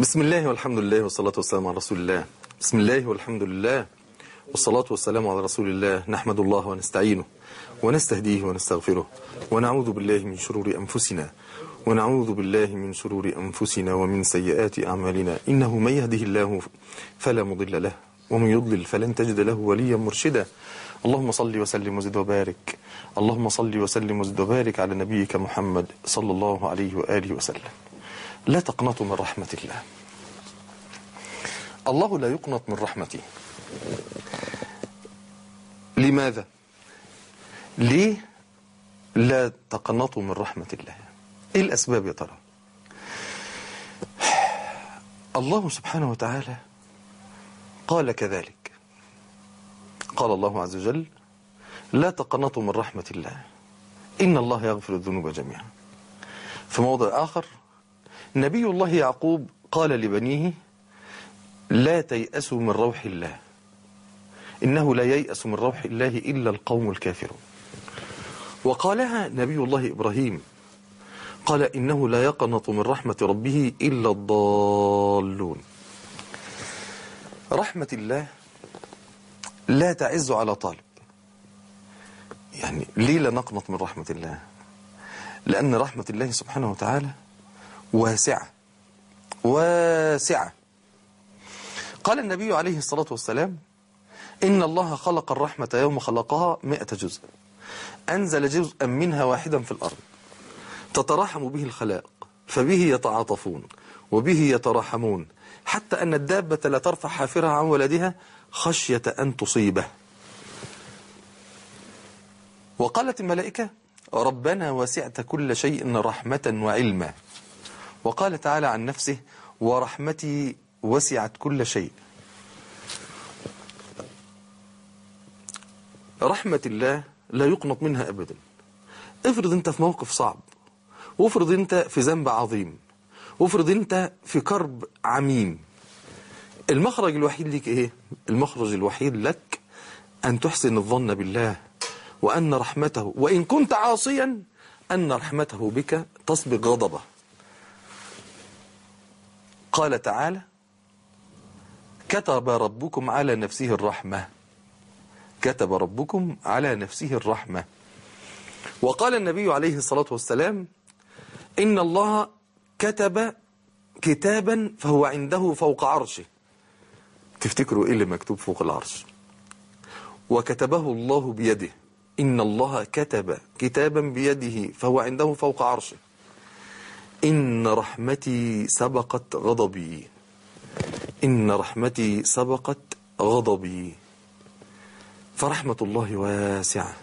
بسم الله والحمد لله والصلاة والسلام على رسول الله بسم الله والحمد لله والصلاة والسلام على رسول الله نحمد الله ونستعينه ونستهديه ونستغفره ونعوذ بالله من شرور أنفسنا ونعوذ بالله من شرور أنفسنا ومن سيئات أعمالنا إنه من يهده الله فلا مضل له ومن يضلل فلن تجد له وليا مرشدا اللهم صل وسلم وزد وبارك اللهم صل وسلم وزد وبارك على نبيك محمد صلى الله عليه وآله وسلم لا تقنطوا من رحمة الله الله لا يقنط من رحمته لماذا ليه لا تقنطوا من رحمة الله ايه الاسباب يا ترى الله سبحانه وتعالى قال كذلك قال الله عز وجل لا تقنطوا من رحمة الله إن الله يغفر الذنوب جميعا في موضع آخر نبي الله يعقوب قال لبنيه لا تيأسوا من روح الله إنه لا ييأس من روح الله إلا القوم الكافرون وقالها نبي الله إبراهيم قال إنه لا يقنط من رحمة ربه إلا الضالون رحمة الله لا تعز على طالب يعني ليه لا نقنط من رحمة الله لأن رحمة الله سبحانه وتعالى واسعة واسعة قال النبي عليه الصلاة والسلام إن الله خلق الرحمة يوم خلقها مئة جزء أنزل جزءا منها واحدا في الأرض تتراحم به الخلائق فبه يتعاطفون وبه يتراحمون حتى أن الدابة لا ترفع حافرها عن ولدها خشية أن تصيبه وقالت الملائكة ربنا وسعت كل شيء رحمة وعلما وقال تعالى عن نفسه ورحمتي وسعت كل شيء رحمة الله لا يقنط منها أبدا افرض انت في موقف صعب وافرض انت في ذنب عظيم وافرض انت في كرب عميم المخرج الوحيد لك ايه المخرج الوحيد لك ان تحسن الظن بالله وان رحمته وان كنت عاصيا ان رحمته بك تسبق غضبه قال تعالى كتب ربكم على نفسه الرحمة كتب ربكم على نفسه الرحمة وقال النبي عليه الصلاة والسلام إن الله كتب كتابا فهو عنده فوق عرشه تفتكروا إيه اللي مكتوب فوق العرش وكتبه الله بيده إن الله كتب كتابا بيده فهو عنده فوق عرشه إن رحمتي سبقت غضبي إن رحمتي سبقت غضبي فرحمة الله واسعة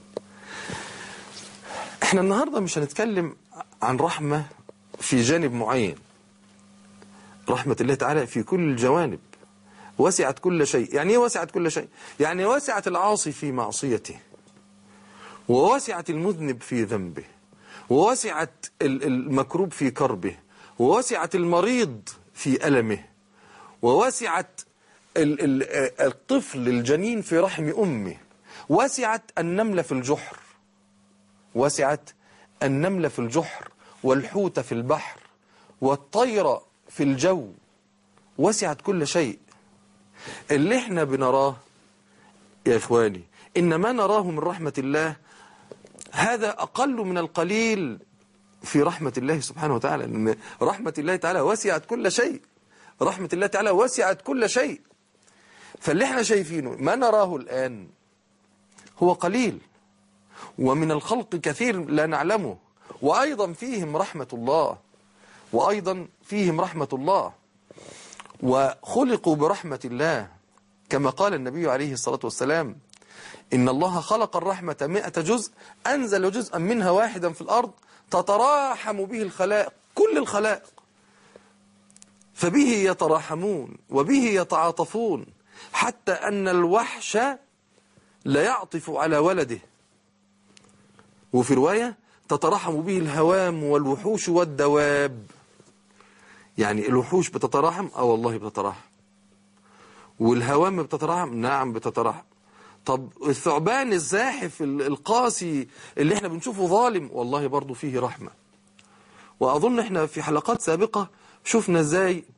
احنا النهاردة مش هنتكلم عن رحمة في جانب معين رحمة الله تعالى في كل الجوانب وسعت كل شيء يعني ايه وسعت كل شيء يعني وسعت العاصي في معصيته ووسعت المذنب في ذنبه ووسعت المكروب في كربه ووسعت المريض في ألمه ووسعت الطفل الجنين في رحم أمه وسعت النملة في الجحر وسعت النملة في الجحر والحوت في البحر والطير في الجو وسعت كل شيء اللي احنا بنراه يا إخواني إن ما نراه من رحمة الله هذا أقل من القليل في رحمة الله سبحانه وتعالى لأن رحمة الله تعالى وسعت كل شيء رحمة الله تعالى وسعت كل شيء فاللي احنا شايفينه ما نراه الآن هو قليل ومن الخلق كثير لا نعلمه وأيضا فيهم رحمة الله وأيضا فيهم رحمة الله وخلقوا برحمة الله كما قال النبي عليه الصلاة والسلام إن الله خلق الرحمة مئة جزء أنزل جزءا منها واحدا في الأرض تتراحم به الخلائق كل الخلائق فبه يتراحمون وبه يتعاطفون حتى أن الوحش لا يعطف على ولده وفي رواية تتراحم به الهوام والوحوش والدواب يعني الوحوش بتتراحم اه والله بتتراحم والهوام بتتراحم نعم بتتراحم طب الثعبان الزاحف القاسي اللي احنا بنشوفه ظالم والله برضو فيه رحمة وأظن احنا في حلقات سابقة شفنا ازاي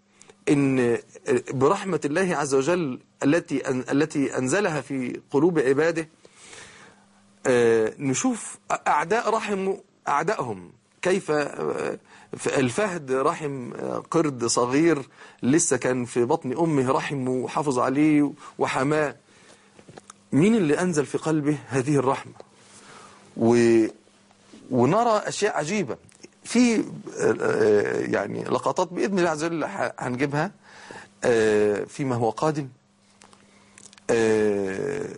ان برحمة الله عز وجل التي التي انزلها في قلوب عباده آه، نشوف اعداء رحموا اعدائهم كيف آه، الفهد رحم آه، قرد صغير لسه كان في بطن امه رحمه وحافظ عليه وحماه مين اللي انزل في قلبه هذه الرحمه و ونرى اشياء عجيبه في آه، يعني لقطات باذن الله عز وجل ح- هنجيبها آه، فيما هو قادم آه،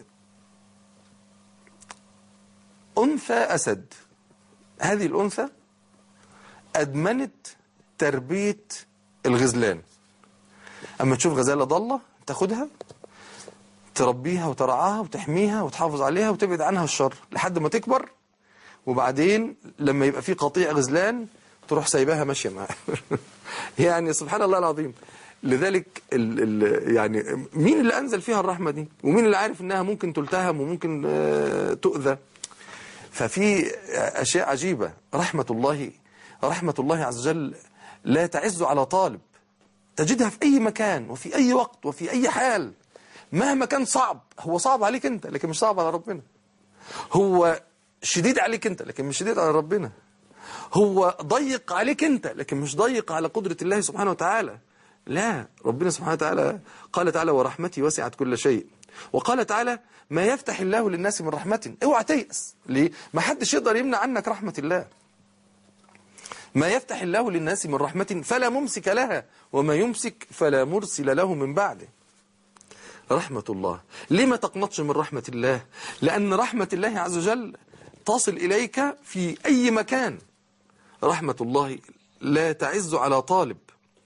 انثى اسد هذه الانثى ادمنت تربيه الغزلان اما تشوف غزاله ضاله تاخدها تربيها وترعاها وتحميها وتحافظ عليها وتبعد عنها الشر لحد ما تكبر وبعدين لما يبقى في قطيع غزلان تروح سايباها ماشيه معاه يعني سبحان الله العظيم لذلك ال ال يعني مين اللي انزل فيها الرحمه دي ومين اللي عارف انها ممكن تلتهم وممكن آه، تؤذى ففي اشياء عجيبه رحمه الله رحمه الله عز وجل لا تعز على طالب تجدها في اي مكان وفي اي وقت وفي اي حال مهما كان صعب هو صعب عليك انت لكن مش صعب على ربنا هو شديد عليك انت لكن مش شديد على ربنا هو ضيق عليك انت لكن مش ضيق على قدرة الله سبحانه وتعالى لا ربنا سبحانه وتعالى قال تعالى ورحمتي وسعت كل شيء وقال تعالى ما يفتح الله للناس من رحمة اوعى تيأس ليه ما حدش يقدر يمنع عنك رحمة الله ما يفتح الله للناس من رحمة فلا ممسك لها وما يمسك فلا مرسل له من بعده رحمة الله ليه ما تقنطش من رحمة الله لأن رحمة الله عز وجل تصل إليك في أي مكان رحمة الله لا تعز على طالب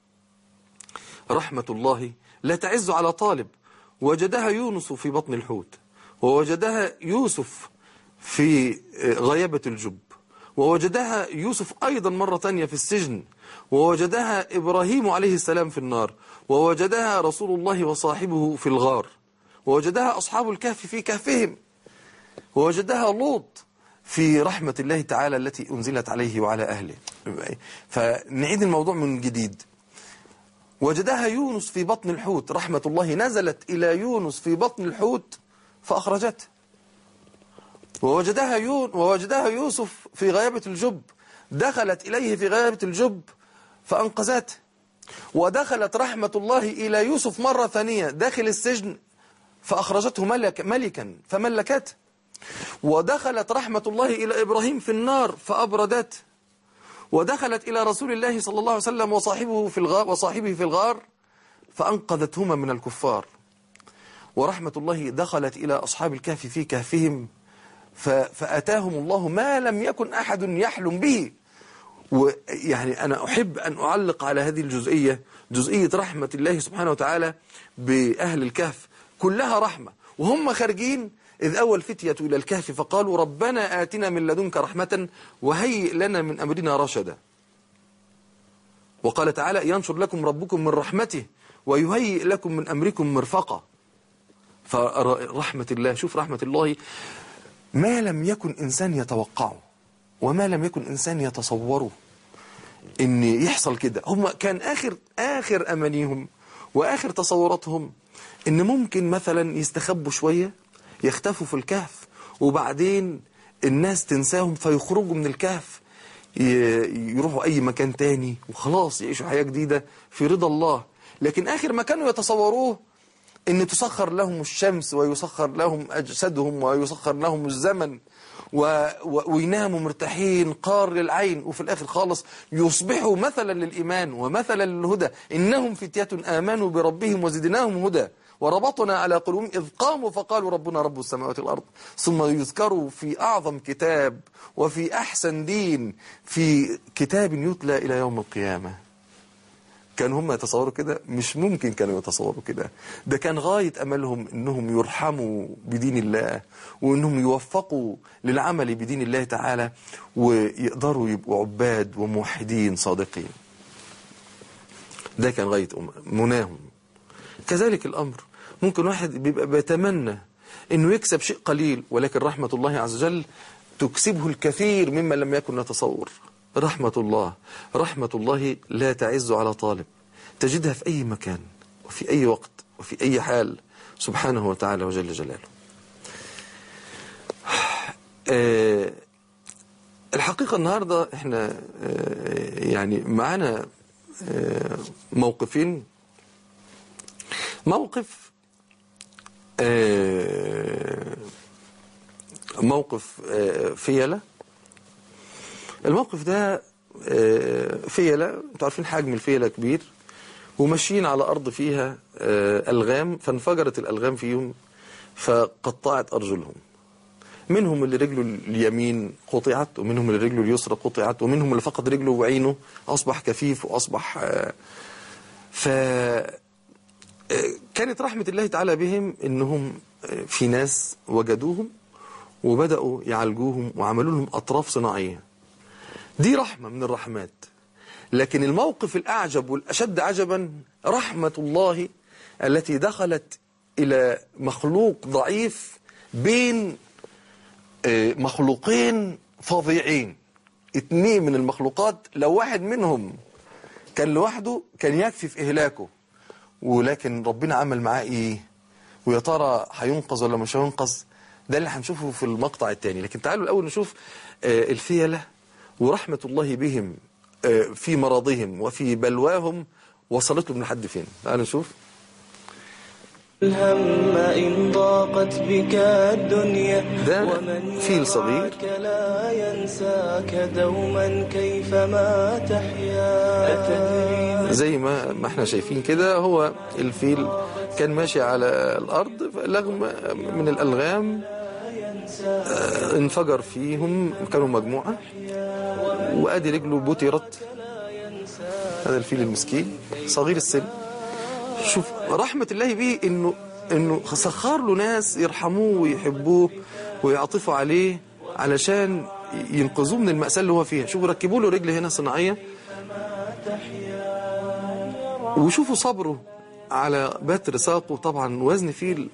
رحمة الله لا تعز على طالب وجدها يونس في بطن الحوت ووجدها يوسف في غيابة الجب ووجدها يوسف أيضا مرة تانية في السجن ووجدها إبراهيم عليه السلام في النار ووجدها رسول الله وصاحبه في الغار ووجدها أصحاب الكهف في كهفهم ووجدها لوط في رحمة الله تعالى التي أنزلت عليه وعلى أهله فنعيد الموضوع من جديد وجدها يونس في بطن الحوت رحمة الله نزلت إلى يونس في بطن الحوت فأخرجته ووجدها يون ووجدها يوسف في غيابة الجب دخلت إليه في غيابة الجب فأنقذته ودخلت رحمة الله إلى يوسف مرة ثانية داخل السجن فأخرجته ملك ملكا فملكته ودخلت رحمة الله إلى إبراهيم في النار فأبردته ودخلت إلى رسول الله صلى الله عليه وسلم وصاحبه في الغار وصاحبه في الغار فأنقذتهما من الكفار ورحمة الله دخلت إلى أصحاب الكهف في كهفهم فأتاهم الله ما لم يكن أحد يحلم به ويعني أنا أحب أن أعلق على هذه الجزئية جزئية رحمة الله سبحانه وتعالى بأهل الكهف كلها رحمة وهم خارجين إذ أول فتية إلى الكهف فقالوا ربنا آتنا من لدنك رحمة وهيئ لنا من أمرنا رشدا وقال تعالى ينشر لكم ربكم من رحمته ويهيئ لكم من أمركم مرفقا فرحمة الله شوف رحمة الله ما لم يكن إنسان يتوقعه وما لم يكن إنسان يتصوره إن يحصل كده هم كان آخر آخر أمانيهم وآخر تصوراتهم إن ممكن مثلا يستخبوا شوية يختفوا في الكهف وبعدين الناس تنساهم فيخرجوا من الكهف يروحوا أي مكان تاني وخلاص يعيشوا حياة جديدة في رضا الله لكن آخر ما كانوا يتصوروه ان تسخر لهم الشمس ويسخر لهم أجسادهم ويسخر لهم الزمن و... و... ويناموا مرتاحين قار للعين وفي الآخر خالص يصبحوا مثلا للإيمان ومثلا للهدى إنهم فتية آمنوا بربهم وزدناهم هدى وربطنا على قلوبهم إذ قاموا فقالوا ربنا رب السماوات والأرض ثم يذكروا في أعظم كتاب وفي أحسن دين في كتاب يتلى إلى يوم القيامة كانوا هم يتصوروا كده مش ممكن كانوا يتصوروا كده ده كان غاية أملهم أنهم يرحموا بدين الله وأنهم يوفقوا للعمل بدين الله تعالى ويقدروا يبقوا عباد وموحدين صادقين ده كان غاية مناهم كذلك الأمر ممكن واحد بيبقى بيتمنى أنه يكسب شيء قليل ولكن رحمة الله عز وجل تكسبه الكثير مما لم يكن نتصور رحمة الله رحمة الله لا تعز على طالب تجدها في أي مكان وفي أي وقت وفي أي حال سبحانه وتعالى وجل جلاله آه، الحقيقة النهاردة احنا آه، يعني معانا آه، موقفين موقف آه، موقف آه، فيلة الموقف ده آه، فيلة انتوا عارفين حجم الفيلة كبير وماشيين على أرض فيها آه، ألغام فانفجرت الألغام فيهم فقطعت أرجلهم منهم اللي رجله اليمين قطعت ومنهم اللي رجله اليسرى قطعت ومنهم اللي فقد رجله وعينه أصبح كفيف وأصبح آه، ف كانت رحمة الله تعالى بهم انهم في ناس وجدوهم وبدأوا يعالجوهم وعملوا لهم أطراف صناعية دي رحمة من الرحمات لكن الموقف الأعجب والأشد عجبا رحمة الله التي دخلت إلى مخلوق ضعيف بين آه، مخلوقين فظيعين اتنين من المخلوقات لو واحد منهم كان لوحده كان يكفي في إهلاكه ولكن ربنا عمل معاه إيه ويا ترى هينقذ ولا مش هينقذ ده اللي هنشوفه في المقطع الثاني لكن تعالوا الأول نشوف آه، الفيلة ورحمة الله بهم آه، في مرضهم وفي بلواهم وصلتهم لحد فين تعالوا نشوف الهم إن ضاقت بك الدنيا ده ومن فيل صغير. يرعاك لا ينساك دوما كيفما تحيا أتدري زي ما ما احنا شايفين كده هو الفيل كان ماشي على الأرض لغم من الألغام آه، انفجر فيهم كانوا مجموعة وأدي رجله بترت هذا الفيل المسكين صغير السن شوف رحمة الله بيه انه انه سخر له ناس يرحموه ويحبوه ويعطفوا عليه علشان ينقذوه من المأساة اللي هو فيها شوفوا ركبوا له رجل هنا صناعية وشوفوا صبره على بتر ساقه طبعا وزن فيل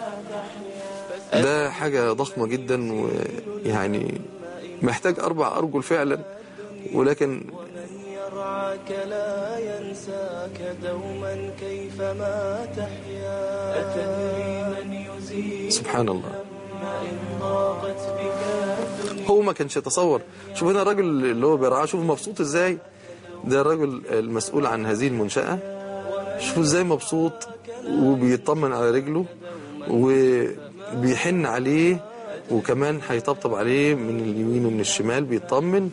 ده حاجة ضخمة جدا ويعني محتاج أربع أرجل فعلا ولكن يرعاك لا ينساك دوما كيفما تحيا أتدري من يزيل سبحان الله إن ضاقت بك الدنيا هو ما كانش يتصور شوف هنا الراجل اللي هو بيرعاه شوف مبسوط ازاي ده الراجل المسؤول عن هذه المنشأة شوفوا ازاي مبسوط وبيطمن على رجله وبيحن عليه وكمان هيطبطب عليه من اليمين ومن الشمال بيطمن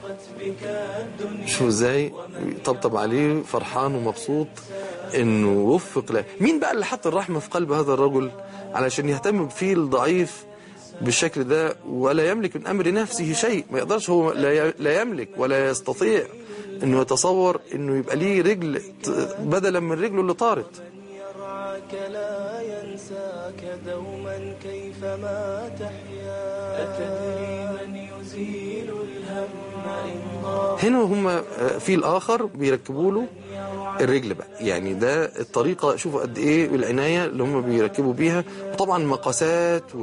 شوفوا ازاي بيطبطب عليه فرحان ومبسوط انه وفق له مين بقى اللي حط الرحمة في قلب هذا الرجل علشان يهتم بفيل ضعيف بالشكل ده ولا يملك من أمر نفسه شيء ما يقدرش هو لا ي- لا يملك ولا يستطيع انه يتصور انه يبقى ليه رجل ت- بدلا من رجله اللي طارت يرعاك لا ينساك دوما كيفما تحيا أتدري من يزيل الهم إن ضاقت هنا هم في الآخر بيركبوا له الرجل بقى يعني ده الطريقة شوفوا قد ايه العناية اللي هم بيركبوا بيها وطبعا مقاسات و...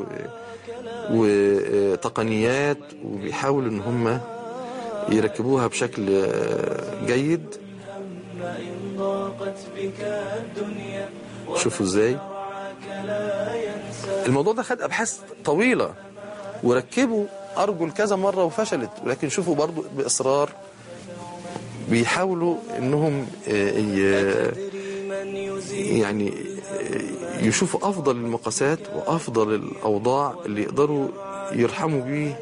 وتقنيات وبيحاولوا ان هم يركبوها بشكل آه، جيد إن ضاقت بك الدنيا شوفوا ازاي الموضوع ده خد ابحاث طويلة وركبوا ارجل كذا مرة وفشلت ولكن شوفوا برضو باصرار بيحاولوا انهم آه، ي- أتدري من يزيل يعني آه، يشوفوا افضل المقاسات وافضل الاوضاع اللي يقدروا يرحموا بيه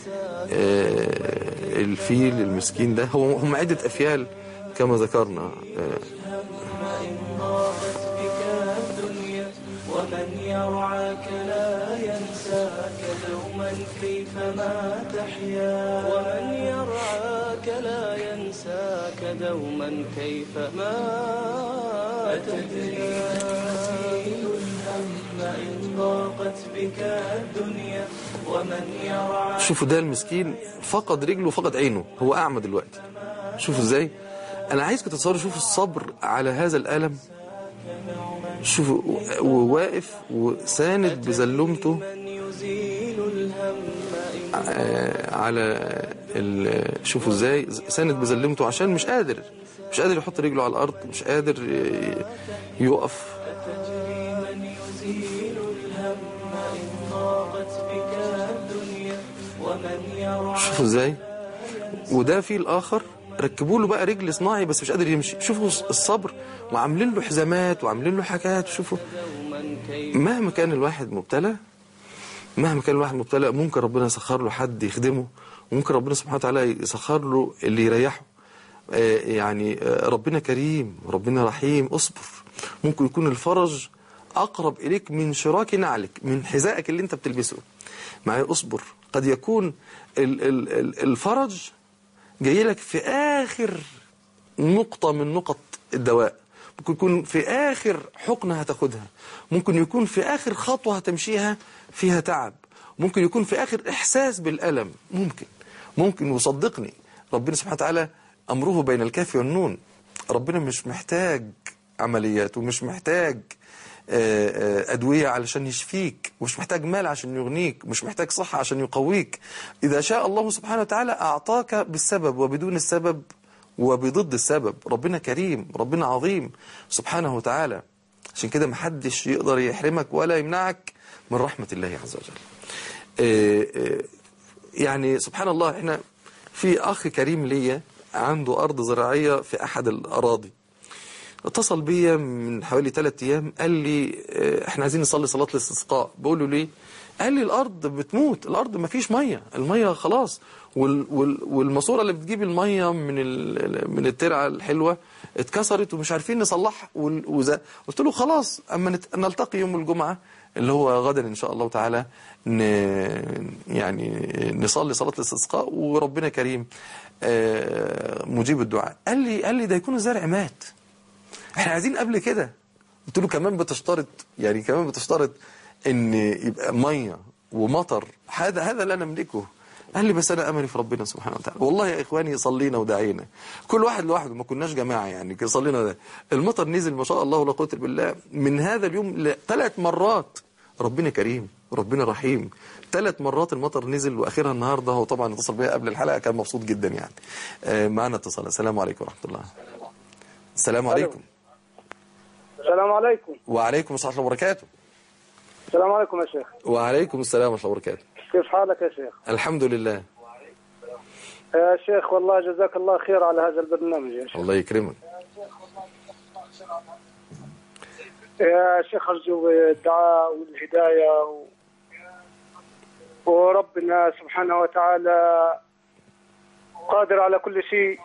آه، الفيل المسكين ده هو هم عدة افيال كما ذكرنا آه، إن ضاقت بك الدنيا ومن يرعاك لا ينساك دوما كيفما تحيا ومن يرعاك لا ينساك دوما كيفما أتدري يزيل الهم إن ضاقت بك الدنيا ومن يرعاك شوفوا ده المسكين فقد رجله وفقد عينه هو أعمى دلوقتي شوفوا ازاي أنا عايزكم تتصوروا شوفوا الصبر على هذا الألم شوفوا وواقف وساند بزلمته من يزيل الهم إن آه، على ال- شوفوا ازاي ساند بزلمته عشان مش قادر مش قادر يحط رجله على الارض مش قادر ي- يقف شوفوا ازاي وده في الاخر ركبوا له بقى رجل صناعي بس مش قادر يمشي شوفوا الصبر وعاملين له حزامات وعاملين له حاجات شوفوا مهما كان الواحد مبتلى مهما كان الواحد مبتلى ممكن ربنا يسخر له حد يخدمه وممكن ربنا سبحانه وتعالى يسخر له اللي يريحه آه، يعني آه، ربنا كريم ربنا رحيم اصبر ممكن يكون الفرج اقرب اليك من شراك نعلك من حذائك اللي انت بتلبسه معايا اصبر قد يكون ال- ال- ال- الفرج جاي لك في اخر نقطة من نقط الدواء ممكن يكون في آخر حقنة هتاخدها ممكن يكون في آخر خطوة هتمشيها فيها تعب ممكن يكون في آخر إحساس بالألم ممكن ممكن وصدقني ربنا سبحانه وتعالى أمره بين الكاف والنون ربنا مش محتاج عمليات ومش محتاج آه، آه، أدوية علشان يشفيك مش محتاج مال عشان يغنيك مش محتاج صحة عشان يقويك إذا شاء الله سبحانه وتعالى أعطاك بالسبب وبدون السبب وبضد السبب ربنا كريم ربنا عظيم سبحانه وتعالى عشان كده محدش يقدر يحرمك ولا يمنعك من رحمة الله عز وجل آه، آه، يعني سبحان الله احنا في أخ كريم ليا عنده أرض زراعية في أحد الأراضي اتصل بيا من حوالي ثلاثة أيام قال لي آه، احنا عايزين نصلي صلاة الاستسقاء بقول له ليه قال لي الأرض بتموت الأرض ما فيش مية المية خلاص وال وال والماسورة اللي بتجيب المية من ال من الترعة الحلوة اتكسرت ومش عارفين نصلحها وال- وز- قلت له خلاص أما نت- نلتقي يوم الجمعة اللي هو غدا إن شاء الله تعالى ن يعني نصلي صلاة الاستسقاء وربنا كريم آه، مجيب الدعاء قال لي قال لي ده يكون الزرع مات احنا عايزين قبل كده قلت له كمان بتشترط يعني كمان بتشترط ان يبقى ميه ومطر هذا هذا اللي انا املكه قال لي بس انا املي في ربنا سبحانه وتعالى والله يا اخواني صلينا ودعينا كل واحد لوحده ما كناش جماعه يعني كده صلينا ده المطر نزل ما شاء الله ولا قوه الا بالله من هذا اليوم ثلاث مرات ربنا كريم ربنا رحيم ثلاث مرات المطر نزل واخرها النهارده هو طبعا اتصل بيا قبل الحلقه كان مبسوط جدا يعني آه، معنا اتصال السلام عليكم ورحمه الله السلام عليكم السلام عليكم وعليكم السلام ورحمة الله وبركاته السلام عليكم يا شيخ وعليكم السلام ورحمة الله وبركاته كيف حالك يا شيخ الحمد لله يا شيخ والله جزاك الله خير على هذا البرنامج يا شيخ الله يكرمك يا شيخ أرجو الدعاء والهداية و... وربنا سبحانه وتعالى قادر على كل شيء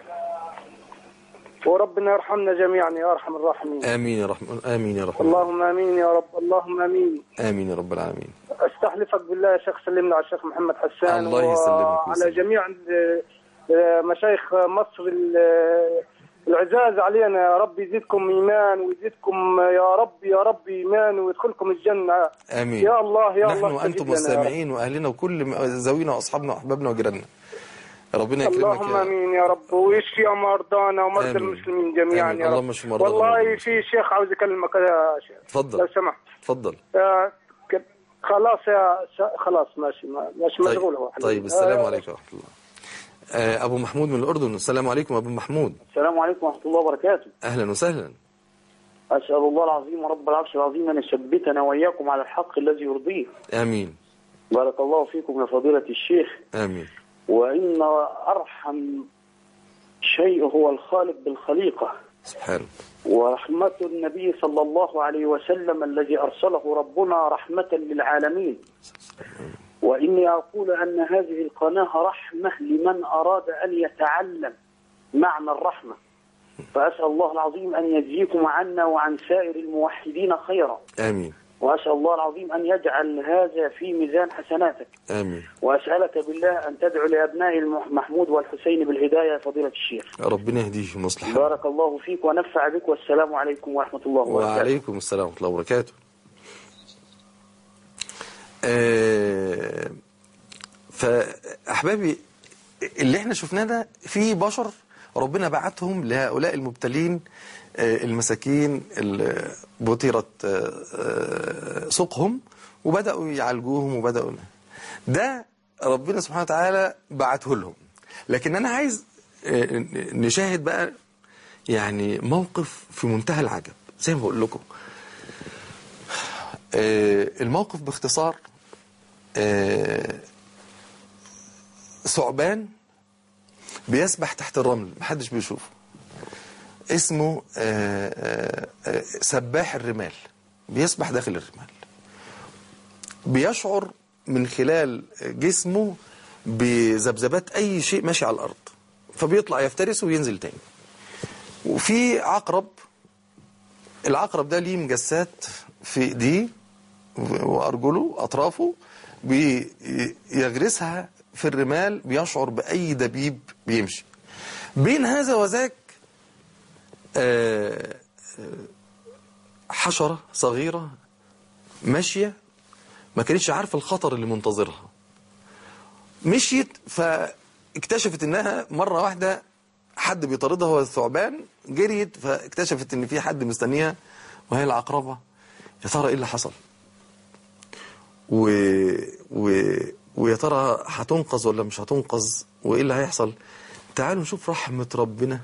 وربنا يرحمنا جميعا يا أرحم الراحمين آمين يا رحمن آمين يا رحمن اللهم آمين يا رب اللهم آمين آمين يا رب العالمين استحلفك بالله يا شيخ سلمنا على الشيخ محمد حسان الله يسلمك وعلى ويسلمك. جميع ال- مشايخ مصر ال- العزاز علينا يا رب يزيدكم ايمان ويزيدكم يا رب يا رب ايمان ويدخلكم الجنه آمين يا الله يا نحن الله وأنتم استجب لنا يا رب. والسامعين وأهلنا وكل م- ذوينا وأصحابنا وأحبابنا وجيراننا ربنا يكرمك اللهم يا امين يا رب ويشفي مرضانا ومرضى آمين. المسلمين جميعا آمين. يا رب اللهم اشف مرضانا والله ومرضى في شيخ عاوز يكلمك يا شيخ تفضل. لو سمحت تفضل آه، ك- خلاص يا ش- خلاص ماشي ما- ماشي مشغول هو طيب, طيب السلام آه، عليكم ورحمة الله آه، أبو محمود من الأردن السلام عليكم أبو محمود السلام عليكم ورحمة الله وبركاته أهلا وسهلا أسأل الله العظيم ورب العرش العظيم أن يثبتنا وإياكم على الحق الذي يرضيه آمين بارك الله فيكم يا فضيلة الشيخ آمين وإن أرحم شيء هو الخالق بالخليقة سبحانه ورحمة النبي صلى الله عليه وسلم الذي أرسله ربنا رحمة للعالمين وإني أقول أن هذه القناة رحمة لمن أراد أن يتعلم معنى الرحمة فأسأل الله العظيم أن يجزيكم عنا وعن سائر الموحدين خيرا آمين وأسأل الله العظيم أن يجعل هذا في ميزان حسناتك آمين وأسألك بالله أن تدعو لأبناء المح- محمود والحسين بالهداية يا فضيلة الشيخ ربنا يهديهم ويصلح حالهم. بارك الله فيك ونفع بك والسلام عليكم ورحمة الله وبركاته وعليكم السلام ورحمة الله وبركاته آه، فأحبابي اللي احنا شفناه ده في بشر ربنا بعتهم لهؤلاء المبتلين آه، المساكين اللي بطرت آه، آه، سوقهم وبدأوا يعالجوهم وبدأوا ده ربنا سبحانه وتعالى بعته لهم لكن انا عايز آه، نشاهد بقى يعني موقف في منتهى العجب زي ما بقول لكم آه، الموقف باختصار آه، ثعبان بيسبح تحت الرمل محدش بيشوفه اسمه آه، آه، آه، سباح الرمال بيسبح داخل الرمال بيشعر من خلال جسمه بذبذبات اي شيء ماشي على الارض فبيطلع يفترسه وينزل تاني وفي عقرب العقرب ده ليه مجسات في ايديه وارجله اطرافه بيغرسها في الرمال بيشعر باي دبيب بيمشي بين هذا وذاك آه، آه، حشره صغيره ماشيه ما كانتش عارفه الخطر اللي منتظرها مشيت فاكتشفت انها مره واحده حد بيطاردها هو الثعبان جريت فاكتشفت ان في حد مستنيها وهي العقربه يا ترى ايه اللي حصل و... و... ويا ترى هتنقذ ولا مش هتنقذ وايه اللي هيحصل تعالوا نشوف رحمه ربنا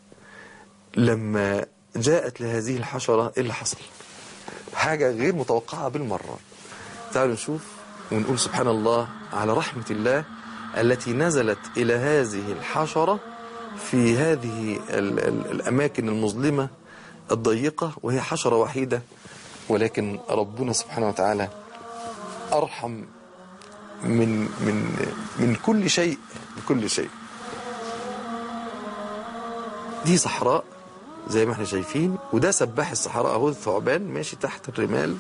لما جاءت لهذه الحشره ايه اللي حصل حاجه غير متوقعه بالمره تعالوا نشوف ونقول سبحان الله على رحمة الله التي نزلت إلى هذه الحشرة في هذه ال ال الأماكن المظلمة الضيقة وهي حشرة وحيدة ولكن ربنا سبحانه وتعالى أرحم من من من كل شيء بكل شيء دي صحراء زي ما احنا شايفين وده سباح الصحراء اهو الثعبان ماشي تحت الرمال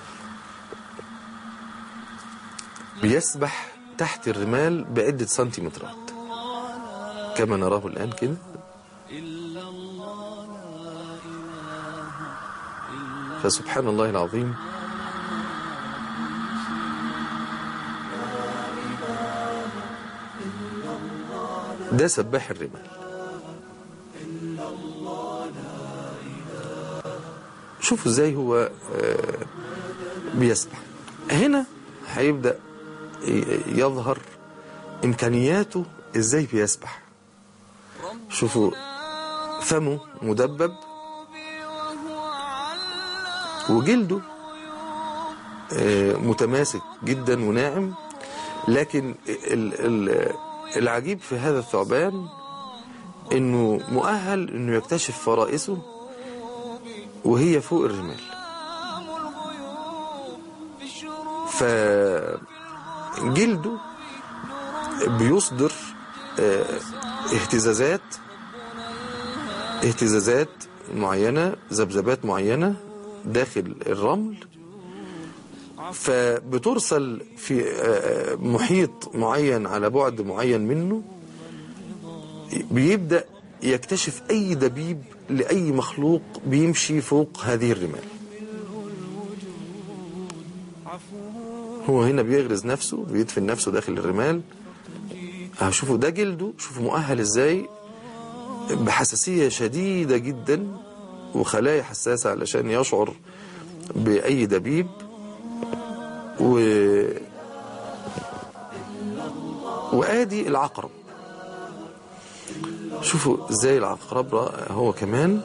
بيسبح تحت الرمال بعدة سنتيمترات كما نراه الآن كده فسبحان الله العظيم ده سباح الرمال شوفوا ازاي هو آه، بيسبح هنا هيبدأ ي- يظهر إمكانياته ازاي بيسبح شوفوا فمه مدبب وجلده آه، متماسك جدا وناعم لكن ال- ال- العجيب في هذا الثعبان انه مؤهل انه يكتشف فرائسه وهي فوق الرمال فجلده بيصدر آه، اهتزازات اهتزازات معينة ذبذبات معينة داخل الرمل فبترسل في آه، محيط معين على بعد معين منه بيبدأ يكتشف أي دبيب لأي مخلوق بيمشي فوق هذه الرمال هو هنا بيغرز نفسه بيدفن نفسه داخل الرمال هشوفوا ده جلده شوفوا مؤهل ازاي بحساسية شديدة جدا وخلايا حساسة علشان يشعر بأي دبيب و وادي العقرب شوفوا ازاي العقرب رأى هو كمان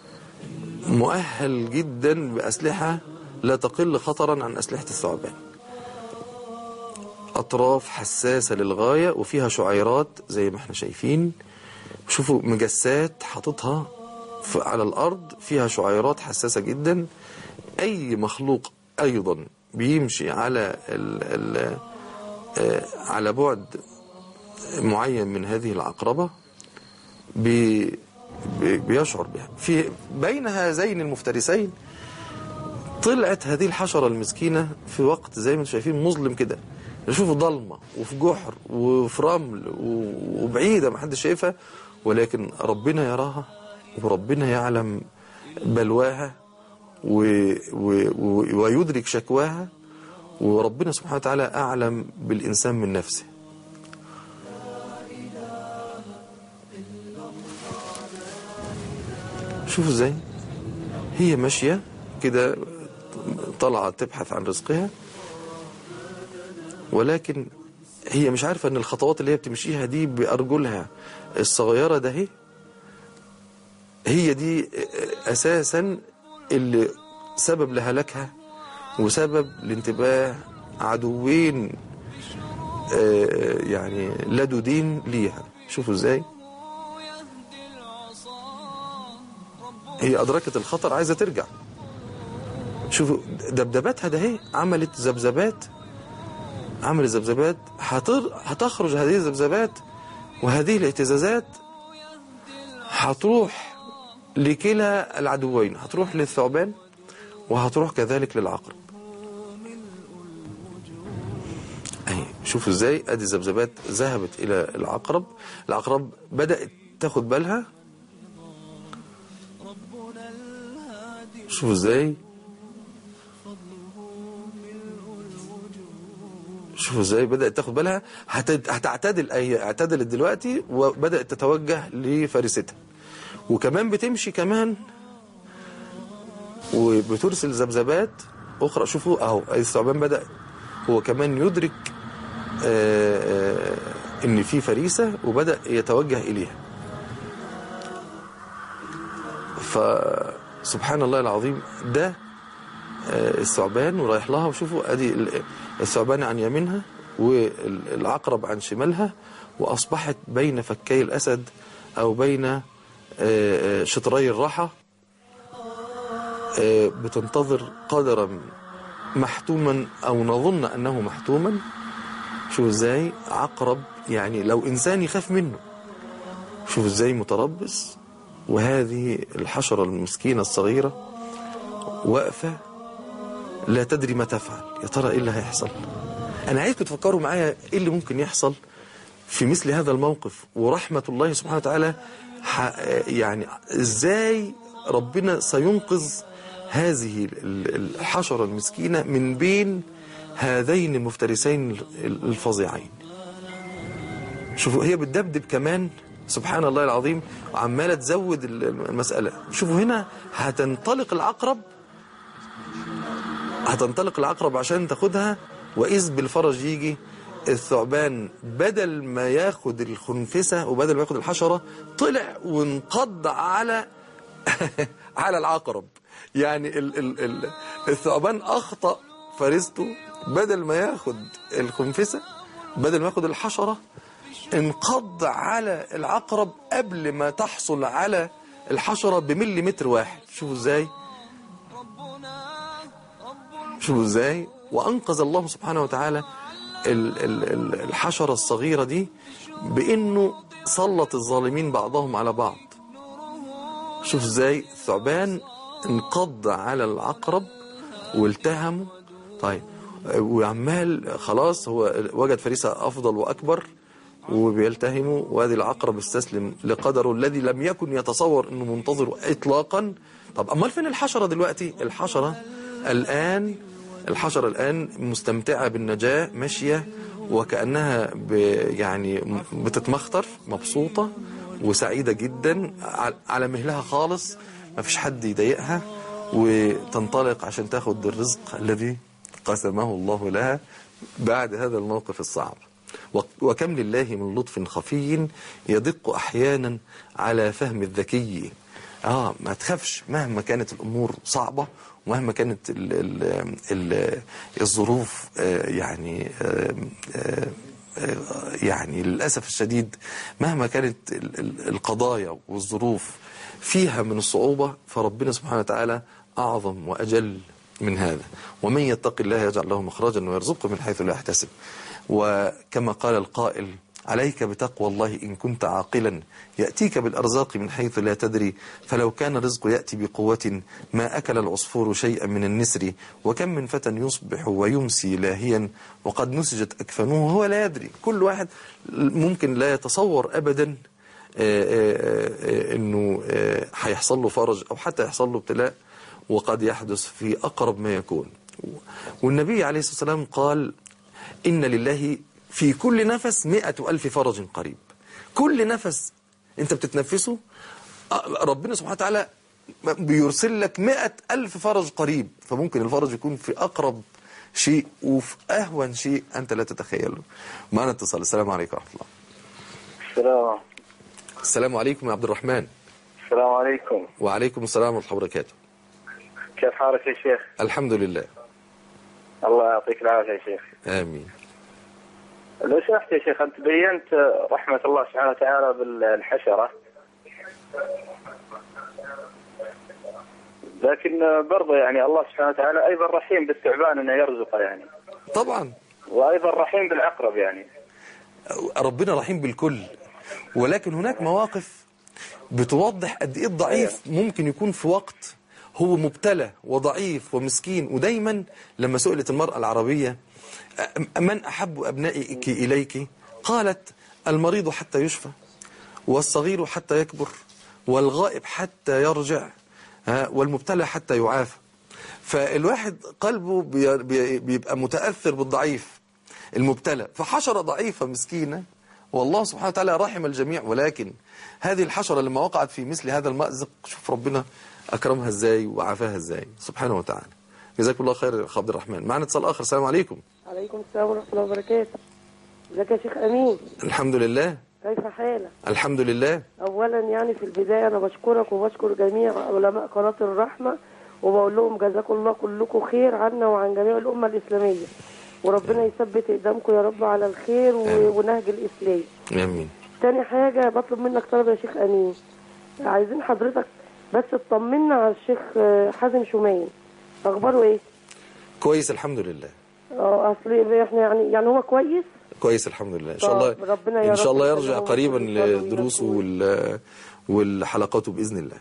مؤهل جدا بأسلحة لا تقل خطرا عن أسلحة الثعبان أطراف حساسة للغاية وفيها شعيرات زي ما احنا شايفين شوفوا مجسات حاططها في- على الأرض فيها شعيرات حساسة جدا أي مخلوق أيضا بيمشي على ال ال آه، على بعد معين من هذه العقربة بي بي- بيشعر بها في بين هذين المفترسين طلعت هذه الحشرة المسكينة في وقت زي ما انتم شايفين مظلم كده نشوفه ضلمة وفي جحر وفي رمل و- وبعيدة ما حدش شايفها ولكن ربنا يراها وربنا يعلم بلواها و و و ويدرك شكواها وربنا سبحانه وتعالى أعلم بالإنسان من نفسه شوفوا ازاي هي ماشية كده طالعة تبحث عن رزقها ولكن هي مش عارفة ان الخطوات اللي هي بتمشيها دي بأرجلها الصغيرة ده هي هي دي أساسا اللي سبب لهلاكها وسبب لانتباه عدوين آه، يعني لدودين ليها شوفوا ازاي هي أدركت الخطر عايزة ترجع شوفوا دبدباتها ده هي عملت ذبذبات عملت ذبذبات هتر... هتخرج هذه الذبذبات وهذه الاهتزازات هتروح لكلا العدوين هتروح للثعبان وهتروح كذلك للعقرب اهي شوفوا ازاي ادي الذبذبات ذهبت الى العقرب العقرب بدات تاخد بالها شوفوا ازاي شوفوا ازاي بدات تاخد بالها هت- هتعتدل هي اعتدلت دلوقتي وبدات تتوجه لفارستها وكمان بتمشي كمان وبترسل ذبذبات اخرى شوفوا اهو الثعبان بدا هو كمان يدرك آه، آه، ان في فريسه وبدا يتوجه اليها فسبحان الله العظيم ده آه، الثعبان ورايح لها وشوفوا ادي ال- الثعبان عن يمينها والعقرب عن شمالها واصبحت بين فكي الاسد او بين آه، آه، شطري الراحه آه، بتنتظر قدرا محتوما او نظن انه محتوما شوف ازاي عقرب يعني لو انسان يخاف منه شوف ازاي متربص وهذه الحشرة المسكينة الصغيرة واقفة لا تدري ما تفعل يا ترى ايه اللي هيحصل انا عايزكم تفكروا معايا ايه اللي ممكن يحصل في مثل هذا الموقف ورحمة الله سبحانه وتعالى ح- يعني ازاي ربنا سينقذ هذه ال- الحشرة المسكينة من بين هذين المفترسين الفظيعين شوفوا هي بتدبدب كمان سبحان الله العظيم وعمالة تزود المسألة شوفوا هنا هتنطلق العقرب هتنطلق العقرب عشان تاخدها وإذ بالفرج يجي الثعبان بدل ما ياخد الخنفسة وبدل ما ياخد الحشرة طلع وانقض على على العقرب يعني ال ال ال الثعبان أخطأ فريسته بدل ما ياخد الخنفسة بدل ما ياخد الحشرة انقض على العقرب قبل ما تحصل على الحشرة بمليمتر واحد شوفوا ازاي شوفوا ازاي وانقذ الله سبحانه وتعالى ال- ال- ال- الحشرة الصغيرة دي بانه سلط الظالمين بعضهم على بعض شوف ازاي الثعبان انقض على العقرب والتهمه طيب وعمال خلاص هو وجد فريسة افضل واكبر وبيلتهمه وادي العقرب استسلم لقدره الذي لم يكن يتصور انه منتظره اطلاقا طب امال فين الحشرة دلوقتي الحشرة الان الحشرة الان مستمتعة بالنجاة ماشية وكأنها ب يعني بتتمخطر مبسوطة وسعيدة جدا ع- على مهلها خالص ما فيش حد يضايقها وتنطلق عشان تاخد الرزق الذي قسمه الله لها بعد هذا الموقف الصعب و- وكم لله من لطف خفي يدق أحيانا على فهم الذكي آه ما تخافش مهما كانت الأمور صعبة ومهما كانت ال ال ال الظروف آه، يعني آه، آه، آه، يعني للأسف الشديد مهما كانت ال- ال- القضايا والظروف فيها من الصعوبة فربنا سبحانه وتعالى أعظم وأجل من هذا ومن يتق الله يجعل له مخرجا ويرزقه من حيث لا يحتسب وكما قال القائل عليك بتقوى الله إن كنت عاقلا يأتيك بالأرزاق من حيث لا تدري فلو كان الرزق يأتي بقوة ما أكل العصفور شيئا من النسر وكم من فتى يصبح ويمسي لاهيا وقد نسجت أكفانه وهو لا يدري كل واحد ممكن لا يتصور أبدا آه، آه، آه، انه آه، هيحصل له فرج او حتى يحصل له ابتلاء وقد يحدث في اقرب ما يكون والنبي عليه الصلاه والسلام قال ان لله في كل نفس مئة ألف فرج قريب كل نفس انت بتتنفسه آه، ربنا سبحانه وتعالى بيرسل لك مئة ألف فرج قريب فممكن الفرج يكون في أقرب شيء وفي أهون شيء أنت لا تتخيله معنا اتصال السلام عليكم ورحمة الله السلام السلام عليكم يا عبد الرحمن السلام عليكم وعليكم السلام ورحمة الله وبركاته كيف حالك يا شيخ الحمد لله الله يعطيك العافية يا شيخ آمين لو سمحت يا شيخ أنت بينت رحمة الله سبحانه وتعالى بالحشرة لكن برضه يعني الله سبحانه وتعالى أيضا رحيم بالثعبان أنه يرزقه يعني طبعا وأيضا رحيم بالعقرب يعني ربنا رحيم بالكل ولكن هناك مواقف بتوضح قد ايه الضعيف ممكن يكون في وقت هو مبتلى وضعيف ومسكين ودايما لما سئلت المرأة العربية أ- من أحب أبنائك إليك قالت المريض حتى يشفى والصغير حتى يكبر والغائب حتى يرجع ها، والمبتلى حتى يعافى فالواحد قلبه بي- بي- بيبقى متأثر بالضعيف المبتلى فحشرة ضعيفة مسكينة والله سبحانه وتعالى رحم الجميع ولكن هذه الحشرة لما وقعت في مثل هذا المأزق شوف ربنا أكرمها ازاي وعافاها ازاي سبحانه وتعالى جزاكم الله خير يا أخ عبد الرحمن معنا اتصال آخر السلام عليكم عليكم السلام ورحمة الله وبركاته ازيك يا شيخ أمين الحمد لله كيف حالك الحمد لله أولا يعني في البداية أنا بشكرك وبشكر جميع علماء قناة الرحمة وبقول لهم جزاكم الله كلكم خير عنا وعن جميع الأمة الإسلامية وربنا يثبت إقدامكم يا رب على الخير آمين. و- ونهج الإسلام آمين تاني حاجة بطلب منك طلب يا شيخ أمين عايزين حضرتك بس تطمنا على الشيخ آه، حازم شومان أخباره إيه؟ كويس الحمد لله اه اصل احنا يعني يعني هو كويس كويس الحمد لله ان شاء طب الله ربنا يا ان شاء رب الله يخليهم يرجع قريبا ويصلوا لدروسه ويرجعوا. وال والحلقات باذن الله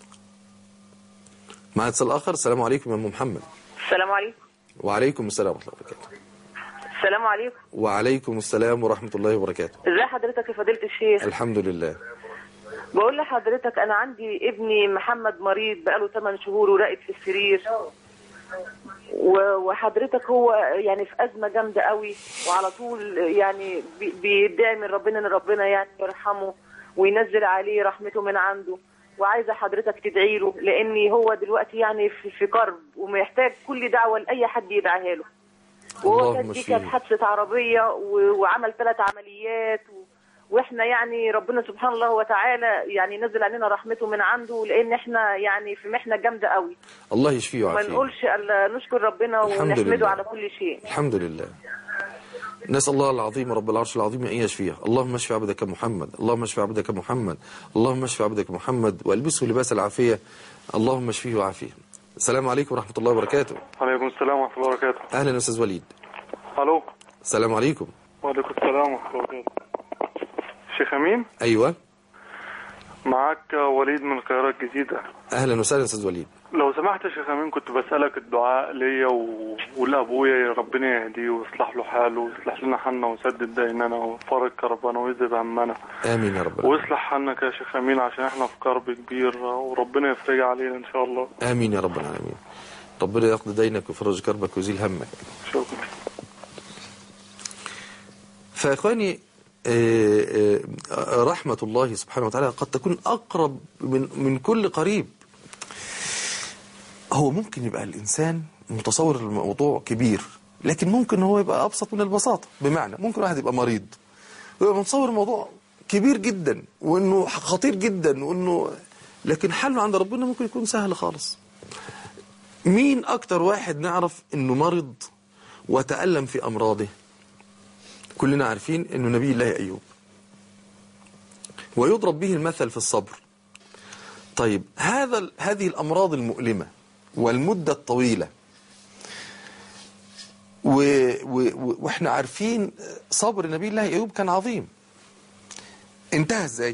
معنا اتصال اخر السلام عليكم يا ام محمد السلام عليكم وعليكم السلام ورحمه الله وبركاته السلام عليكم وعليكم السلام ورحمه الله وبركاته ازي حضرتك يا فضيلة الشيخ الحمد لله بقول لحضرتك انا عندي ابني محمد مريض بقاله 8 شهور وراقد في السرير و- وحضرتك هو يعني في ازمه جامده قوي وعلى طول يعني بي- بيدعي من ربنا ان ربنا يعني يرحمه وينزل عليه رحمته من عنده وعايزه حضرتك تدعي له لان هو دلوقتي يعني في, في كرب ومحتاج كل دعوه لاي حد يدعيها له وهو اللهم كانت دي اشفيه. كانت حادثه عربيه و- وعمل ثلاث عمليات و... واحنا يعني ربنا سبحانه الله وتعالى يعني نزل علينا رحمته من عنده لان احنا يعني في محنه جامده قوي الله يشفيه ما ويعافيه نقولش الا نشكر ربنا الحمد ونحمده لله. على كل شيء الحمد لله نسأل الله العظيم رب العرش العظيم أن يشفيه اللهم اشف عبدك محمد اللهم اشف عبدك محمد اللهم اشف عبدك محمد والبسه لباس العافية اللهم اشفيه وعافيه السلام عليكم ورحمة الله وبركاته عليكم السلام ورحمة الله وبركاته أهلا أستاذ وليد ألو السلام عليكم وعليكم السلام ورحمة الله وبركاته شيخ أمين أيوة معاك وليد من القاهرة الجديدة أهلا وسهلا أستاذ وليد لو سمحت يا شيخ أمين كنت بسألك الدعاء ليا و... ولأبويا ربنا يهديه ويصلح له حاله ويصلح لنا حالنا ويسدد ديننا ويفرج كربنا ويذهب همنا آمين يا رب العالمين. ويصلح حالنا يا شيخ أمين عشان احنا في كرب كبير وربنا يفرج علينا إن شاء الله آمين يا رب العالمين ربنا يقضي دينك ويفرج كربك ويزيل همك شكرا فإخواني آه، آه، رحمة الله سبحانه وتعالى قد تكون أقرب من, من كل قريب هو ممكن يبقى الإنسان متصور الموضوع كبير لكن ممكن هو يبقى أبسط من البساطة بمعنى ممكن واحد يبقى مريض ويبقى متصور الموضوع كبير جدا وإنه خطير جدا وإنه لكن حله عند ربنا ممكن يكون سهل خالص مين أكتر واحد نعرف إنه مرض وتألم في أمراضه كلنا عارفين انه نبي الله ايوب ويضرب به المثل في الصبر طيب هذا ال- هذه الامراض المؤلمه والمده الطويله و و و واحنا عارفين صبر نبي الله ايوب كان عظيم انتهى ازاي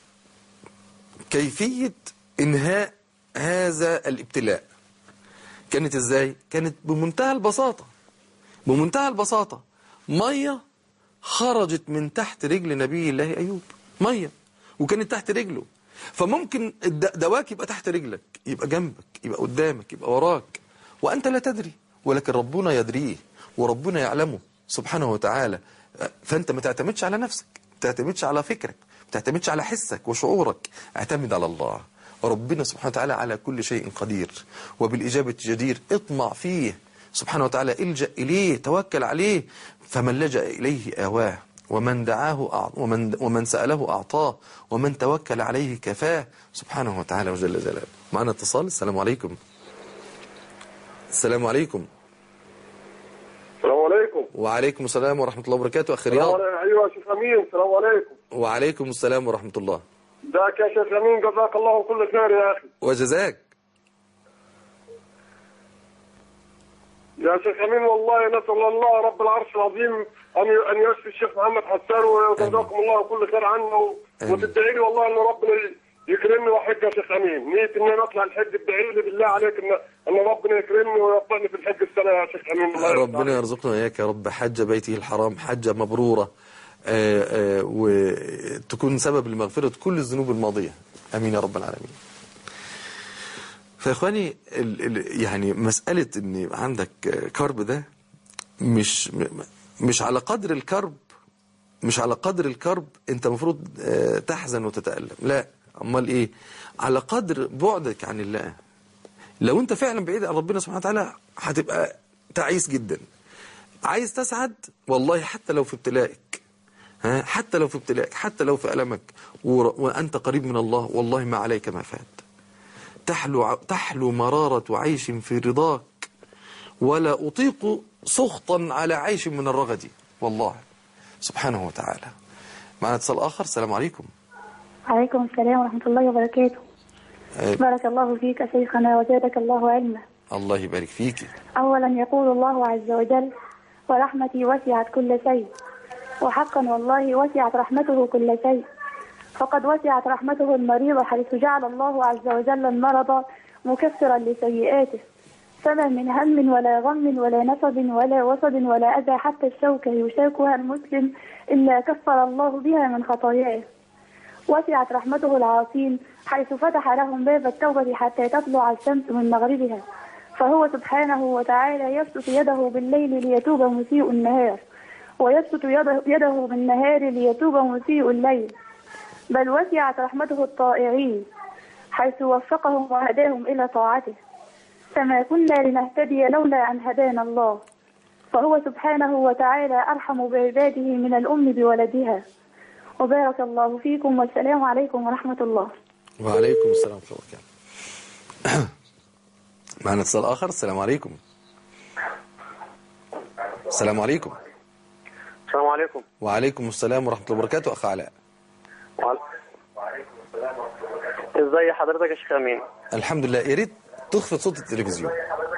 كيفيه انهاء هذا الابتلاء كانت ازاي كانت بمنتهى البساطه بمنتهى البساطه ميه خرجت من تحت رجل نبي الله أيوب مية وكانت تحت رجله فممكن الد- دواك يبقى تحت رجلك يبقى جنبك يبقى قدامك يبقى وراك وأنت لا تدري ولكن ربنا يدريه وربنا يعلمه سبحانه وتعالى فأنت ما تعتمدش على نفسك ما تعتمدش على فكرك ما تعتمدش على حسك وشعورك اعتمد على الله ربنا سبحانه وتعالى على كل شيء قدير وبالإجابة جدير اطمع فيه سبحانه وتعالى الجأ إليه توكل عليه فمن لجأ إليه آواه ومن دعاه أعط ومن, ومن سأله أعطاه ومن توكل عليه كفاه سبحانه وتعالى وجل جلاله معنا اتصال السلام عليكم السلام عليكم السلام عليكم وعليكم السلام ورحمة الله وبركاته أخي السلام رياض عليكم ايوه يا شيخ امين السلام عليكم وعليكم السلام ورحمة الله ذاك يا شيخ امين جزاك الله كل خير يا اخي وجزاك يا شيخ امين والله نسال الله رب العرش العظيم ان ان يشفي الشيخ محمد حسان وجزاكم الله كل خير عنه آمين. وتدعي لي والله ان ربنا يكرمني واحج يا شيخ امين نيت ان انا اطلع الحج ادعي لي بالله عليك ان ان ربنا يكرمني ويوفقني في الحج السنه يا شيخ امين الله يرضى ربنا يرزقنا وإياك يا رب حج بيته الحرام حجة مبرورة آه، آه، وتكون سبب لمغفرة كل الذنوب الماضية أمين يا رب العالمين فإخواني ال- ال- يعني مسألة أن يبقى عندك آه، كرب ده مش م- مش على قدر الكرب مش على قدر الكرب انت المفروض آه، تحزن وتتألم لا امال ايه على قدر بعدك عن الله لو انت فعلا بعيد عن ربنا سبحانه وتعالى هتبقى تعيس جدا عايز تسعد والله حتى لو في ابتلائك ها حتى لو في ابتلائك حتى لو في ألمك ور- وأنت قريب من الله والله ما عليك ما فات تحلو ع- تحلو مرارة عيش في رضاك ولا أطيق سخطا على عيش من الرغد والله سبحانه وتعالى معنا اتصال آخر السلام عليكم عليكم السلام ورحمة الله وبركاته آه، بارك الله فيك شيخنا وزادك الله علما الله يبارك فيك أولا يقول الله عز وجل ورحمتي وسعت كل شيء وحقا والله وسعت رحمته كل شيء فقد وسعت رحمته المريض حيث جعل الله عز وجل المرض مكفرا لسيئاته فما من هم ولا غم ولا نصب ولا وصب ولا أذى حتى الشوكة يشاكها المسلم إلا كفر الله بها من خطاياه وسعت رحمته العاصين حيث فتح لهم باب التوبة حتى تطلع الشمس من مغربها فهو سبحانه وتعالى يبسط يده بالليل ليتوب مسيء النهار ويبسط يده, يده بالنهار ليتوب مسيء الليل بل وسعت رحمته الطائعين حيث وفقهم وهداهم إلى طاعته فما كنا لنهتدي لولا أن هدانا الله فهو سبحانه وتعالى أرحم بعباده من الأم بولدها وبارك الله فيكم والسلام عليكم ورحمة الله وعليكم السلام ورحمة الله وبركاته معنا اتصال آخر السلام عليكم السلام عليكم السلام عليكم وعليكم السلام ورحمة الله وبركاته أخ علاء ازي حضرتك يا شيخ امين الحمد لله يا ريت تخفض صوت التلفزيون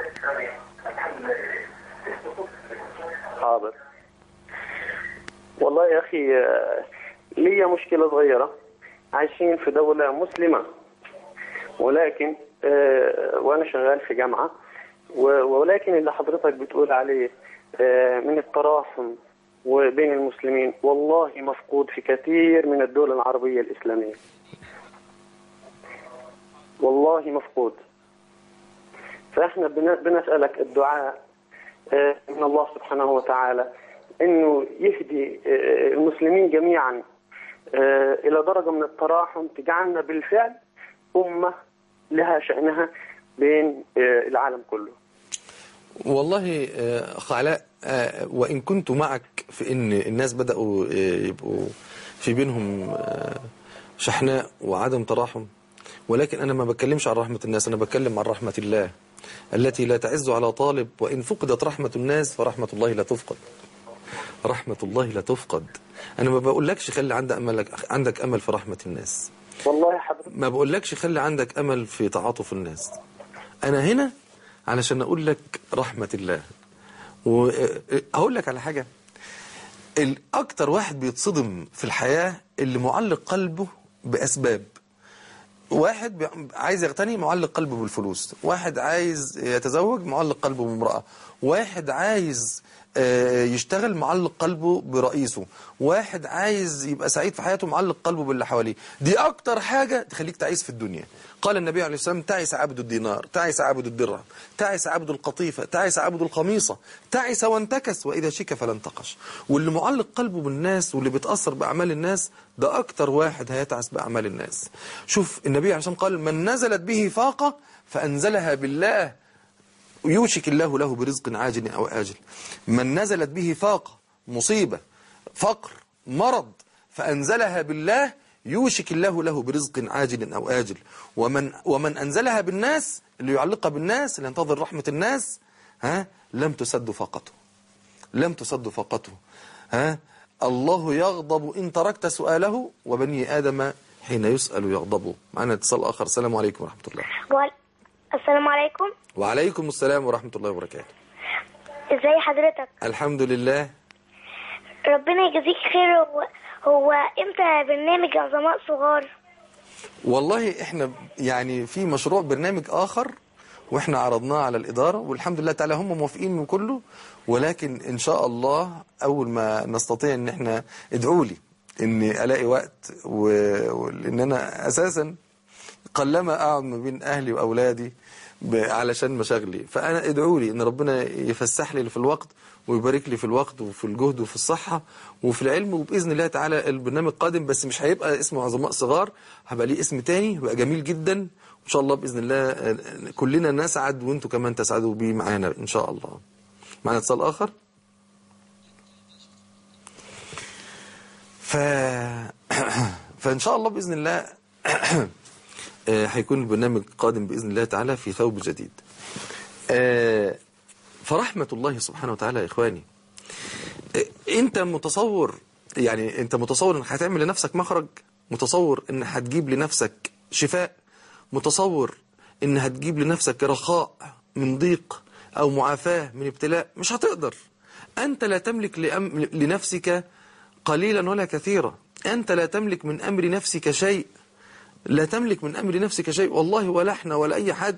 حاضر والله يا اخي آه، ليا مشكله صغيره عايشين في دوله مسلمه ولكن آه، وانا شغال في جامعه و- ولكن اللي حضرتك بتقول عليه آه، من التراحم وبين المسلمين والله مفقود في كثير من الدول العربيه الاسلاميه والله مفقود فاحنا بن- بنسالك الدعاء آه، من الله سبحانه وتعالى انه يهدي آه، المسلمين جميعا آه، الى درجه من التراحم تجعلنا بالفعل امه لها شانها بين آه، العالم كله. والله آه، أخ علاء آه، وإن كنت معك في إن الناس بدأوا آه، يبقوا في بينهم آه، شحناء وعدم تراحم ولكن أنا ما بتكلمش عن رحمة الناس أنا بتكلم عن رحمة الله التي لا تعز على طالب وإن فقدت رحمة الناس فرحمة الله لا تفقد رحمة الله لا تفقد أنا ما بقولكش خلي عندك أمل عندك أمل في رحمة الناس والله حضرتك ما بقولكش خلي عندك أمل في تعاطف الناس أنا هنا علشان أقول لك رحمة الله وأقول لك على حاجة الأكتر واحد بيتصدم في الحياة اللي معلق قلبه بأسباب واحد بي- عايز يغتني معلق قلبه بالفلوس واحد عايز يتزوج معلق قلبه بامرأة واحد عايز آه، يشتغل معلق قلبه برئيسه واحد عايز يبقى سعيد في حياته معلق قلبه باللي حواليه دي اكتر حاجة تخليك تعيس في الدنيا قال النبي عليه الصلاة والسلام تعس عبد الدينار تعس عبد الدرهم تعس عبد القطيفة تعس عبد القميصة تعس وانتكس وإذا شك فلا انتقش واللي معلق قلبه بالناس واللي بيتأثر بأعمال الناس ده أكتر واحد هيتعس بأعمال الناس شوف النبي عليه الصلاة والسلام قال من نزلت به فاقة فأنزلها بالله يوشك الله له برزق عاجل أو آجل من نزلت به فاقة مصيبة فقر مرض فأنزلها بالله يوشك الله له برزق عاجل أو آجل ومن, ومن أنزلها بالناس اللي يعلقها بالناس اللي ينتظر رحمة الناس ها لم تسد فاقته لم تسد فاقته ها الله يغضب إن تركت سؤاله وبني آدم حين يسأل يغضب معنا اتصال آخر السلام عليكم ورحمة الله وال... السلام عليكم وعليكم السلام ورحمة الله وبركاته ازاي حضرتك الحمد لله ربنا يجزيك خير هو, هو امتى برنامج عظماء صغار والله احنا يعني في مشروع برنامج آخر واحنا عرضناه على الإدارة والحمد لله تعالى هم موافقين من كله ولكن إن شاء الله أول ما نستطيع إن احنا ادعوا لي إني ألاقي وقت و- ولأن أنا أساسا قلما أقعد ما بين أهلي وأولادي ب- علشان مشاغلي فأنا ادعوا لي إن ربنا يفسح لي في الوقت ويبارك لي في الوقت وفي الجهد وفي الصحة وفي العلم وبإذن الله تعالى البرنامج قادم بس مش هيبقى اسمه عظماء صغار هيبقى ليه اسم تاني هيبقى جميل جدا وإن شاء الله بإذن الله آه، كلنا نسعد وانتوا كمان تسعدوا بيه معانا إن شاء الله معنا اتصال آخر ف... فإن شاء الله بإذن الله آه، هيكون البرنامج قادم بإذن الله تعالى في ثوب جديد آه، فرحمة الله سبحانه وتعالى يا إخواني آه، أنت متصور يعني أنت متصور أنك هتعمل لنفسك مخرج متصور أن هتجيب لنفسك شفاء متصور أن هتجيب لنفسك رخاء من ضيق أو معافاة من ابتلاء مش هتقدر أنت لا تملك لأم... لنفسك قليلا ولا كثيرا أنت لا تملك من أمر نفسك شيء لا تملك من أمر نفسك شيء والله ولا احنا ولا أي حد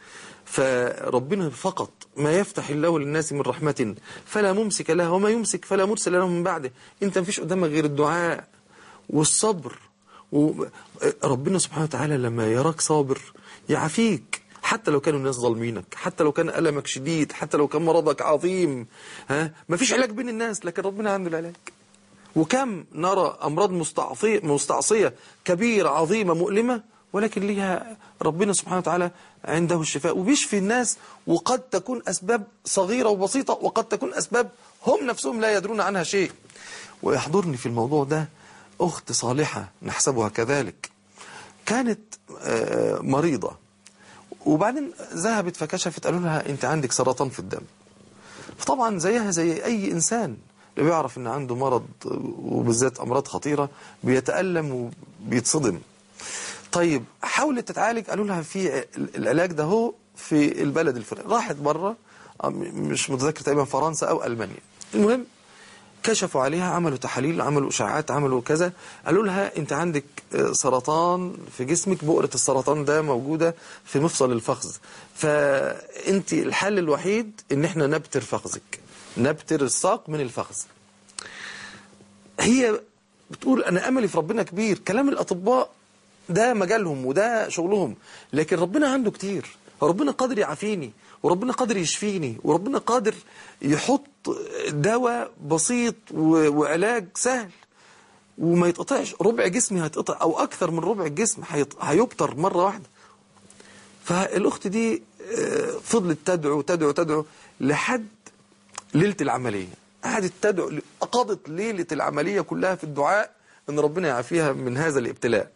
فربنا فقط ما يفتح الله للناس من رحمة فلا ممسك لها وما يمسك فلا مرسل له من بعده انت مفيش قدامك غير الدعاء والصبر و- ربنا سبحانه وتعالى لما يراك صابر يعافيك حتى لو كانوا الناس ظالمينك حتى لو كان ألمك شديد حتى لو كان مرضك عظيم ها مفيش علاج بين الناس لكن ربنا عنده العلاج وكم نرى أمراض مستعصية, مستعصية كبيرة عظيمة مؤلمة ولكن ليها ربنا سبحانه وتعالى عنده الشفاء وبيشفي الناس وقد تكون أسباب صغيرة وبسيطة وقد تكون أسباب هم نفسهم لا يدرون عنها شيء ويحضرني في الموضوع ده أخت صالحة نحسبها كذلك كانت آه، مريضة وبعدين ذهبت فكشفت قالوا لها أنت عندك سرطان في الدم فطبعا زيها زي أي إنسان اللي بيعرف ان عنده مرض وبالذات امراض خطيره بيتالم وبيتصدم طيب حاولت تتعالج قالوا لها في العلاج ده هو في البلد الفلاني راحت بره مش متذكر تقريبا فرنسا او المانيا المهم كشفوا عليها عملوا تحاليل عملوا اشاعات عملوا كذا قالوا لها انت عندك سرطان في جسمك بؤره السرطان ده موجوده في مفصل الفخذ فانت الحل الوحيد ان احنا نبتر فخذك نبتر الساق من الفخذ هي بتقول انا املي في ربنا كبير كلام الاطباء ده مجالهم وده شغلهم لكن ربنا عنده كتير ربنا قادر يعافيني وربنا قادر يشفيني وربنا قادر يحط دواء بسيط و- وعلاج سهل وما يتقطعش ربع جسمي هيتقطع او اكثر من ربع الجسم هيط- هيبتر مره واحده فالاخت دي آه، فضلت تدعو تدعو تدعو لحد ليله العمليه قعدت تدعو قضت ليله العمليه كلها في الدعاء ان ربنا يعافيها من هذا الابتلاء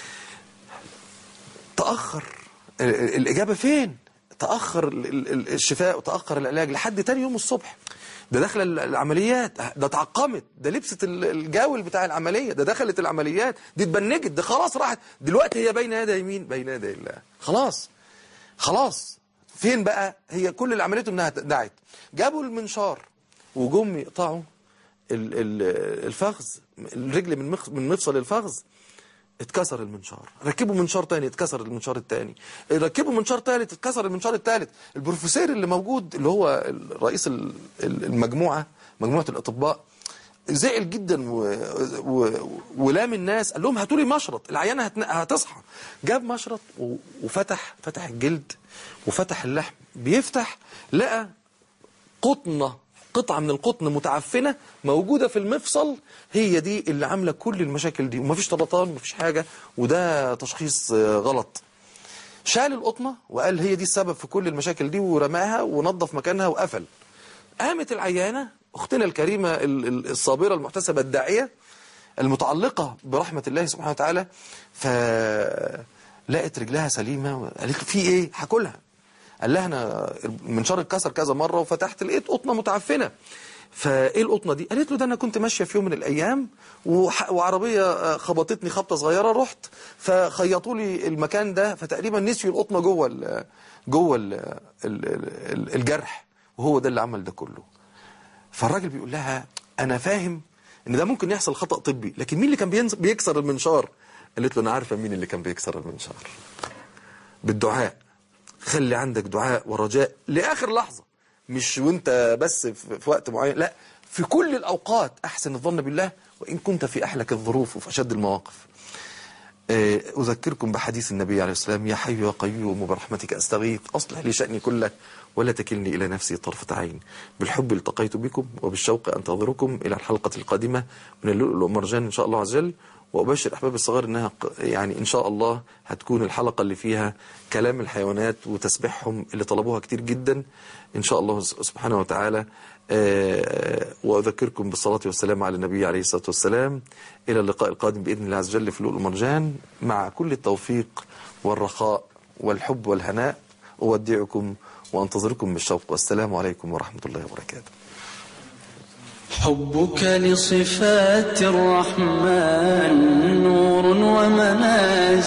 تاخر ال- الاجابه فين تاخر ال- ال- الشفاء وتاخر العلاج لحد تاني يوم الصبح ده داخله ال- العمليات ده اتعقمت ده لبست ال- الجاول بتاع العمليه ده دخلت العمليات دي اتبنجت ده خلاص راحت دلوقتي هي بين يدي مين بين يدي الله خلاص خلاص فين بقى هي كل اللي عملته انها دعت جابوا المنشار وجم يقطعوا ال- ال- الفخذ الرجل من مخ- من مفصل الفخذ اتكسر المنشار ركبوا منشار تاني اتكسر المنشار التاني ركبوا منشار تالت اتكسر المنشار التالت البروفيسور اللي موجود اللي هو رئيس ال- ال- المجموعة مجموعة الأطباء زعل جدا و... و... ولام الناس قال لهم هاتوا لي مشرط العيانة هتن... هتصحى جاب مشرط و... وفتح فتح الجلد وفتح اللحم بيفتح لقى قطنة قطعة من القطن متعفنة موجودة في المفصل هي دي اللي عاملة كل المشاكل دي ومفيش سرطان ومفيش حاجة وده تشخيص آه، غلط شال القطنة وقال هي دي السبب في كل المشاكل دي ورماها ونظف مكانها وقفل قامت العيانة أختنا الكريمة ال- ال- الصابرة المحتسبة الداعية المتعلقة برحمة الله سبحانه وتعالى فلقت رجلها سليمة وقالت له في ايه هاكلها قال لها انا المنشار اتكسر كذا مرة وفتحت لقيت قطنة متعفنة فايه القطنة دي قالت له ده انا كنت ماشية في يوم من الايام وح- وعربية آه، خبطتني خبطة صغيرة رحت فخيطوا لي المكان ده فتقريبا نسيوا القطنة جوه ال جوه ال ال ال الجرح وهو ده اللي عمل ده كله فالراجل بيقول لها انا فاهم ان ده ممكن يحصل خطأ طبي لكن مين اللي كان بينز- بيكسر المنشار قالت له انا عارفه مين اللي كان بيكسر المنشار بالدعاء خلي عندك دعاء ورجاء لاخر لحظه مش وانت بس في في وقت معين لا في كل الاوقات احسن الظن بالله وان كنت في احلك الظروف وفي اشد المواقف آه، أذكركم بحديث النبي عليه السلام يا حي يا قيوم برحمتك أستغيث أصلح لي شأني كله ولا تكلني إلى نفسي طرفة عين بالحب التقيت بكم وبالشوق أنتظركم إلى الحلقة القادمة من اللؤلؤ والمرجان إن شاء الله عز وجل وأبشر أحباب الصغار إنها ق- يعني إن شاء الله هتكون الحلقة اللي فيها كلام الحيوانات وتسبيحهم اللي طلبوها كتير جدا إن شاء الله س- سبحانه وتعالى آه، وأذكركم بالصلاة والسلام على النبي عليه الصلاة والسلام إلى اللقاء القادم بإذن الله عز وجل في اللؤلؤ والمرجان مع كل التوفيق والرخاء والحب والهناء أودعكم وأنتظركم بالشوق والسلام عليكم ورحمة الله وبركاته حبك لصفات الرحمن نور ومنازل